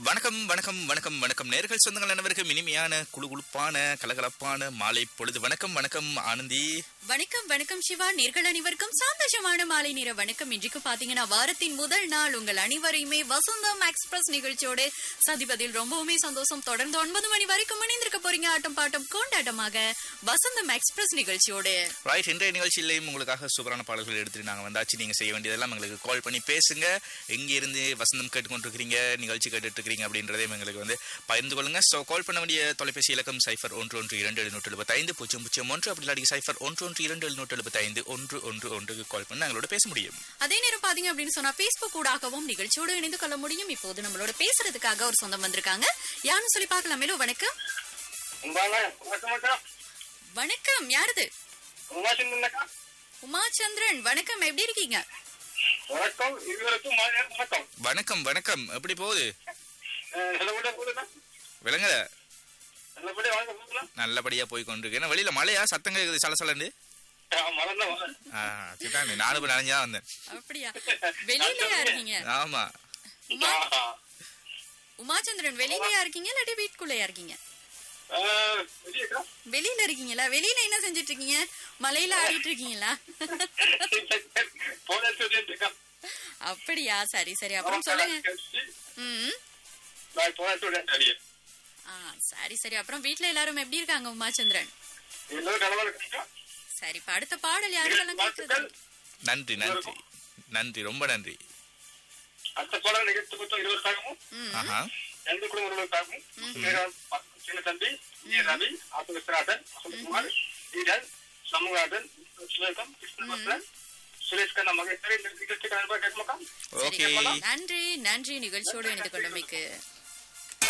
வணக்கம் வணக்கம் வணக்கம் வணக்கம் நேர்கள் சொந்தங்கள் அனைவருக்கும் இனிமையான குளுகுளுப்பான கலகலப்பான மாலை பொழுது வணக்கம் வணக்கம் ஆனந்தி வணக்கம் வணக்கம் சிவா நேர்கள் அனைவருக்கும் சந்தோஷமான மாலை நேர வணக்கம் இன்றைக்கு பாத்தீங்கன்னா வாரத்தின் முதல் நாள் உங்கள் அனைவரையுமே வசந்தம் எக்ஸ்பிரஸ் நிகழ்ச்சியோடு சதிபதில் ரொம்பவுமே சந்தோஷம் தொடர்ந்து ஒன்பது மணி வரைக்கும் இணைந்திருக்க போறீங்க ஆட்டம் பாட்டம் கொண்டாட்டமாக வசந்தம் எக்ஸ்பிரஸ் நிகழ்ச்சியோடு ரைட் இன்றைய நிகழ்ச்சியிலையும் உங்களுக்காக சூப்பரான பாடல்கள் எடுத்துட்டு நாங்க வந்தாச்சு நீங்க செய்ய வேண்டியதெல்லாம் எங்களுக்கு கால் பண்ணி பேசுங்க எங்க இருந்து வசந்தம் கேட்டுக்கொண்டிருக்கிறீங்க நிகழ்ச்சி கேட்டுட்டு இருக்கிறீங்க அப்படின்றதையும் எங்களுக்கு வந்து பகிர்ந்து கொள்ளுங்க ஸோ கால் பண்ண வேண்டிய தொலைபேசி இலக்கம் சைஃபர் ஒன்று ஒன்று இரண்டு எழுநூற்று எழுபத்தைந்து பூஜ்ஜியம் பூஜ்ஜியம் ஒன்று அப்படி இல்லாட்டி சைஃபர் ஒன்று ஒன்று இரண்டு எழுநூற்று எழுபத்தைந்து ஒன்று ஒன்று ஒன்றுக்கு கால் பண்ணி எங்களோட பேச முடியும் அதே நேரம் பாத்தீங்க அப்படின்னு சொன்னா பேஸ்புக் ஊடாகவும் நிகழ்ச்சியோடு இணைந்து கொள்ள முடியும் இப்போது நம்மளோட பேசுறதுக்காக ஒரு சொந்தம் வந்திருக்காங்க யாருன்னு சொல்லி பார்க்கலாம் மேலோ வணக்கம் உங்களால வணக்கம் அக்கா வணக்கம் யாருது உமாச்சந்திரன் அக்கா உமாச்சந்திரன் வணக்கம் எப்படி இருக்கீங்க வணக்கம் இருவருக்கும் மாலை வணக்கம் வணக்கம் வணக்கம் எப்படி போகுது அஹ் நல்லபடியா போகுதுண்ணா விளங்கல நல்லபடியா வாங்க போகுதுண்ணா நல்லபடியா போய் கொண்டிருக்கு ஏன்னா வெளியில மழையா சத்தம் கேக்குது சலசலன்னு மறந்த வாங்க அதுதான் நானும் இப்ப நனைஞ்சா வந்தேன் அப்படியா வெளியிலயா இருக்கீங்க ஆமா உமா உமாச்சந்திரன் வெளியிலயா இருக்கீங்க இல்லாட்டி வீட்டுக்குள்ளயா இருக்கீங்க வெளியக்கா வெளியில இருக்கீங்களா வெளியில என்ன செஞ்சுட்டு இருக்கீங்க மலையில ஆடிட்டு இருக்கீங்களா போன சொல்லிட்டு அப்படியா சரி சரி அப்புறம் சொல்லுங்க ம் நான் போன சொல்லிட்டு வெளியே ஆ சரி சரி அப்புறம் வீட்ல எல்லாரும் எப்படி இருக்காங்க உமாச்சந்திரன் எல்லோரும் நல்லவா இருக்கா சரி இப்ப அடுத்த பாடல் யாருக்கெல்லாம் கேட்குது நன்றி நன்றி நன்றி ரொம்ப நன்றி அடுத்த பாடம் நிகழ்ச்சி மொத்தம் இருபதாகவும் ம் ஆஹா எந்த குடும்பம் இருபதாகவும் சின்ன தம்பி ஈ ரவி ஆத்து விஸ்வநாதன் வசந்தகுமார் ஈடன் சமூகநாதன் சுலேகம் கிருஷ்ணபத்ரன் சுரேஷ் கண்ணா மகேஸ்வரி இந்த நிகழ்ச்சிக்கு நண்பர் கேட்கமாக்கா ஓகே சரி நன்றி நன்றி நிகழ்ச்சியோடு இணைந்து கொண்டமைக்கு